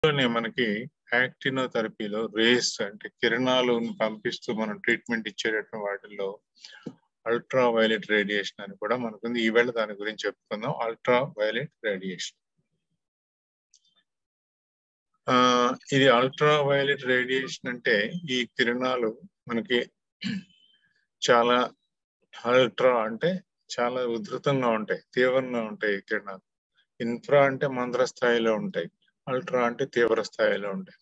లోనే మనకి యాక్టినోథెరపీలో రేస్ అంటే కిరణాలను పంపిస్తూ మనం ట్రీట్మెంట్ ఇచ్చేటటువంటి వాటిల్లో అల్ట్రా వైలెట్ రేడియేషన్ అని కూడా మనకుంది ఈవేళ దాని గురించి చెప్పుకుందాం అల్ట్రా వైలెట్ రేడియేషన్ ఆ ఇది అల్ట్రా వైలెట్ రేడియేషన్ అంటే ఈ కిరణాలు మనకి చాలా అల్ట్రా అంటే చాలా ఉధృతంగా ఉంటాయి తీవ్రంగా ఉంటాయి ఈ కిరణాలు ఇన్ఫ్రా అంటే మంత్ర స్థాయిలో ఉంటాయి అల్ట్రా అంటే తీవ్ర స్థాయిలో ఉంటాయి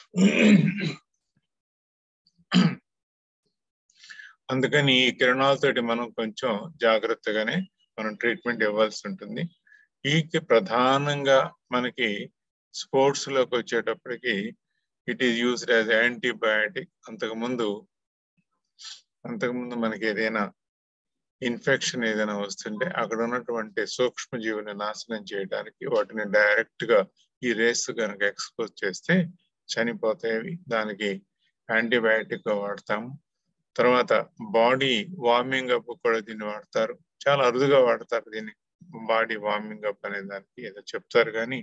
అందుకని ఈ కిరణాలతోటి మనం కొంచెం జాగ్రత్తగానే మనం ట్రీట్మెంట్ ఇవ్వాల్సి ఉంటుంది ఈ ప్రధానంగా మనకి స్పోర్ట్స్ లోకి వచ్చేటప్పటికి it is used as antibiotic అంతకుముందు అంతకుముందు మనకి ఏదైనా ఇన్ఫెక్షన్ ఏదైనా వస్తుంటే అక్కడ ఉన్నటువంటి సూక్ష్మజీవుని నాశనం చేయడానికి వాటిని డైరెక్ట్ గా ఈ రేస్ కనుక ఎక్స్పోజ్ చేస్తే చనిపోతాయి దానికి యాంటీబయాటిక్ గా వాడతాము తర్వాత బాడీ వార్మింగ్ అప్ కూడా దీన్ని వాడతారు చాలా అరుదుగా వాడతారు దీన్ని బాడీ వార్మింగ్ అప్ అనే దానికి ఏదో చెప్తారు కానీ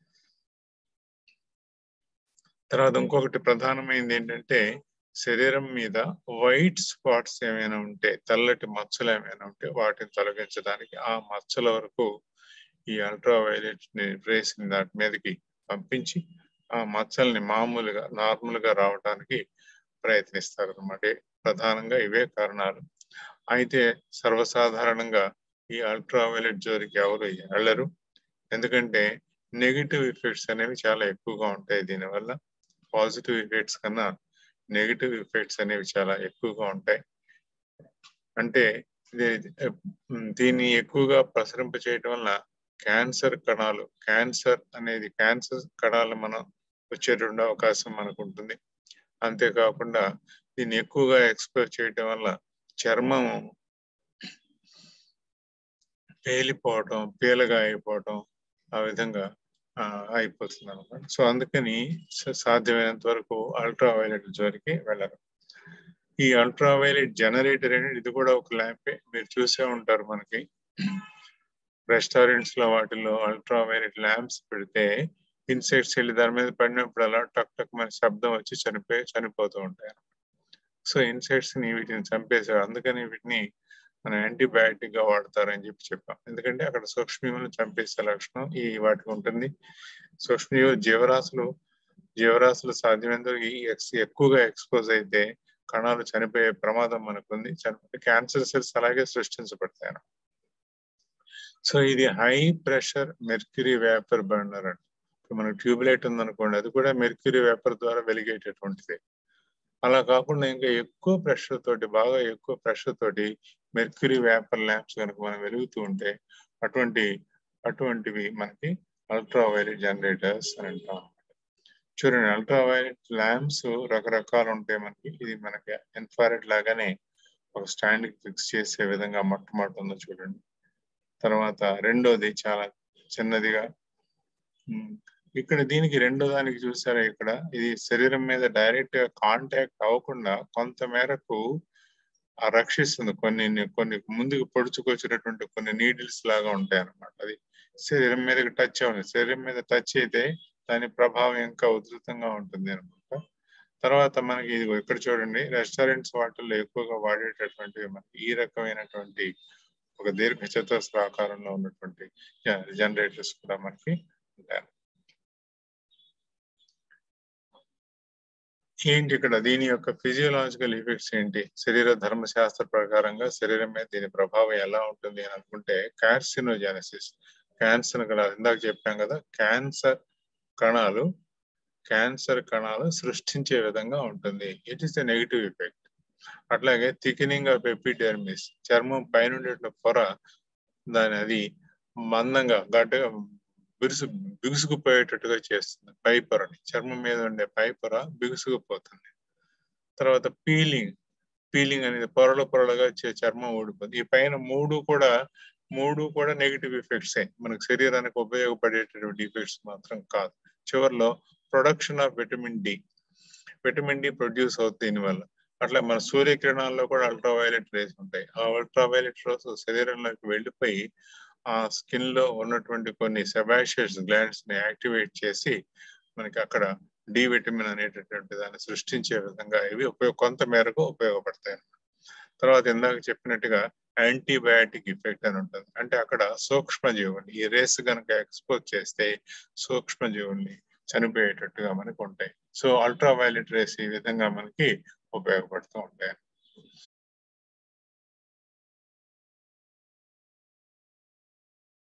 తర్వాత ఇంకొకటి ప్రధానమైనది ఏంటంటే శరీరం మీద వైట్ స్పాట్స్ ఏమైనా ఉంటే తెల్లటి మచ్చలు ఏమైనా ఉంటే వాటిని తొలగించడానికి ఆ మచ్చల వరకు ఈ అల్ట్రా వైలెట్ రేస్ దాటి మీదకి పంపించి ఆ మచ్చల్ని మామూలుగా నార్మల్ గా రావడానికి ప్రయత్నిస్తారు అనమాట ప్రధానంగా ఇవే కారణాలు అయితే సర్వసాధారణంగా ఈ అల్ట్రా వైలెట్ జోలికి ఎవరు వెళ్ళరు ఎందుకంటే నెగిటివ్ ఎఫెక్ట్స్ అనేవి చాలా ఎక్కువగా ఉంటాయి దీనివల్ల పాజిటివ్ ఎఫెక్ట్స్ కన్నా నెగిటివ్ ఎఫెక్ట్స్ అనేవి చాలా ఎక్కువగా ఉంటాయి అంటే దీన్ని ఎక్కువగా ప్రసరింప చేయటం వల్ల క్యాన్సర్ కణాలు క్యాన్సర్ అనేది క్యాన్సర్ కణాలు మనం వచ్చేటువంటి అవకాశం మనకు ఉంటుంది అంతేకాకుండా దీన్ని ఎక్కువగా ఎక్స్పోజ్ చేయటం వల్ల చర్మం పేలిపోవటం పీలగా అయిపోవటం ఆ విధంగా అయిపోతుంది అనమాట సో అందుకని సాధ్యమైనంత వరకు అల్ట్రా వైలెట్ జోలికి వెళ్ళరు ఈ అల్ట్రా వైలెట్ జనరేటర్ అనేది ఇది కూడా ఒక ల్యాంపే మీరు చూసే ఉంటారు మనకి రెస్టారెంట్స్ లో వాటిల్లో అల్ట్రా వైలెట్ ల్యాంప్స్ పెడితే ఇన్సెక్ట్స్ వెళ్ళి దాని మీద పడినప్పుడు అలా టక్ టక్ మన శబ్దం వచ్చి చనిపోయి చనిపోతూ ఉంటాయి సో ఇన్సెక్ట్స్ ని వీటిని చంపేశారు అందుకని వీటిని మన యాంటీబయాటిక్ గా వాడతారని చెప్పి చెప్పాం ఎందుకంటే అక్కడ సూక్ష్మజీవులను చంపేసే లక్షణం ఈ వాటికి ఉంటుంది సూక్ష్మజీవులు జీవరాశులు జీవరాశులు సాధ్యమైనంత ఎక్కువగా ఎక్స్పోజ్ అయితే కణాలు చనిపోయే ప్రమాదం మనకుంది చనిపోతే క్యాన్సర్ సెల్స్ అలాగే సృష్టించబడతాయి సో ఇది high pressure mercury vapour burner అంట మనకు ట్యూబ్లైట్ ఉందనుకోండి అది కూడా మెర్క్యూరీ వేపర్ ద్వారా వెలిగేటటువంటిది అలా కాకుండా ఇంకా ఎక్కువ ప్రెషర్ తోటి బాగా ఎక్కువ ప్రెషర్ తోటి మెర్క్యూరీ వేపర్ ల్యాంప్స్ కనుక మనం వెలుగుతూ ఉంటే అటువంటి అటువంటివి మనకి అల్ట్రా వైలెట్ జనరేటర్స్ అని అంటాం చూడండి అల్ట్రా వైలెట్ ల్యాంప్స్ రకరకాలు ఉంటాయి మనకి ఇది మనకి ఇన్ఫారెడ్ లాగానే ఒక స్టాండ్ కి ఫిక్స్ చేసే విధంగా మొట్టమొదటి ఉందో చూడండి తర్వాత రెండోది చాలా చిన్నదిగా ఇక్కడ దీనికి రెండో దానికి చూసారా ఇక్కడ ఇది శరీరం మీద డైరెక్ట్ గా కాంటాక్ట్ అవ్వకుండా కొంత మేరకు రక్షిస్తుంది కొన్ని కొన్ని ముందుకు పొడుచుకొచ్చినటువంటి కొన్ని నీడిల్స్ లాగా ఉంటాయి అన్నమాట అది శరీరం మీదకి టచ్ అవ్వదు శరీరం మీద టచ్ అయితే దాని ప్రభావం ఇంకా ఉధృతంగా ఉంటుంది అనమాట తర్వాత మనకి ఇది ఇక్కడ చూడండి రెస్టారెంట్స్ వాటిల్లో ఎక్కువగా వాడేటటువంటి మనకి ఈ రకమైనటువంటి ఒక దీర్ఘ చతురస్ర ఆకారంలో ఉన్నటువంటి జనరేటర్స్ కూడా మనకి ఉంటాయి ఏంటి ఇక్కడ దీని యొక్క ఫిజియోలాజికల్ ఎఫెక్ట్స్ ఏంటి శరీర ధర్మశాస్త్ర ప్రకారంగా శరీరం మీద దీని ప్రభావం ఎలా ఉంటుంది అని అనుకుంటే కార్సినోజెనసిస్ క్యాన్సర్ కణాలు ఇందాక చెప్పాం కదా క్యాన్సర్ కణాలు క్యాన్సర్ కణాలు సృష్టించే విధంగా ఉంటుంది it is the negative effect అట్లాగే థికినింగ్ ఆఫ్ ఎపిడెర్మిస్ చర్మం పైన పొర దాని అది మందంగా గడ్డగా బిరుసు బిగుసుకుపోయేటట్టుగా చేస్తుంది పై పొరని చర్మం మీద ఉండే పై పొర బిగుసుకుపోతుంది తర్వాత పీలింగ్ పీలింగ్ అనేది పొరలు పొరలుగా చర్మం ఊడిపోతుంది ఈ పైన మూడు కూడా మూడు కూడా నెగిటివ్ ఎఫెక్ట్స్ మనకు శరీరానికి ఉపయోగపడేటటువంటి ఎఫెక్ట్స్ మాత్రం కాదు చివరిలో production of vitamin D vitamin D produce అవుతుంది దీనివల్ల అట్లా మన సూర్యకిరణాల్లో కూడా అల్ట్రా వైలెట్ రేస్ ఉంటాయి ఆ అల్ట్రా వైలెట్ రేస్ శరీరంలోకి వెళ్ళిపోయి ఆ స్కిన్ లో ఉన్నటువంటి కొన్ని సెబాషియస్ గ్లాండ్స్ ని యాక్టివేట్ చేసి మనకి అక్కడ డి విటమిన్ అనేటటువంటి దాన్ని సృష్టించే విధంగా ఇవి ఉపయోగ కొంత మేరకు ఉపయోగపడతాయి తర్వాత ఇందాక చెప్పినట్టుగా యాంటీబయాటిక్ ఎఫెక్ట్ అని ఉంటుంది అంటే అక్కడ సూక్ష్మజీవుల్ని ఈ రేస్ కనుక ఎక్స్పోజ్ చేస్తే సూక్ష్మజీవుల్ని చనిపోయేటట్టుగా మనకు ఉంటాయి సో అల్ట్రా వైలెట్ రేస్ ఈ విధంగా మనకి ఉపయోగపడుతూ ఉంటాయి